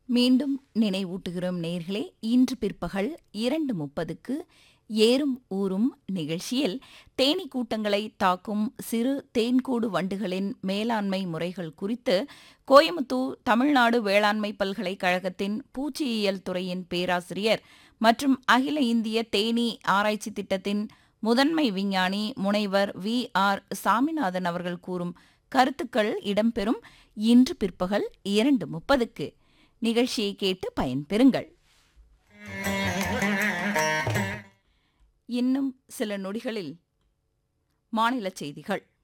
மீண்டும் நினைவூட்டுகிறோம் நேர்களே இன்று பிற்பகல் இரண்டு முப்பதுக்கு ஏறும் ஊரும் நிகழ்ச்சியில் தேனீ கூட்டங்களை தாக்கும் சிறு தேன்கூடு வண்டுகளின் மேலாண்மை முறைகள் குறித்து கோயமுத்தூர் தமிழ்நாடு வேளாண்மை பல்கலைக்கழகத்தின் பூச்சியியல் துறையின் பேராசிரியர் மற்றும் அகில இந்திய தேனீ ஆராய்ச்சி திட்டத்தின் முதன்மை விஞ்ஞானி முனைவர் வி ஆர் சாமிநாதன் அவர்கள் கூறும் கருத்துக்கள் இடம்பெறும் இன்று பிற்பகல் இரண்டு முப்பதுக்கு நிகழ்ச்சியை கேட்டு பயன்பெறுங்கள் இன்னும் சில நொடிகளில் மாநில செய்திகள்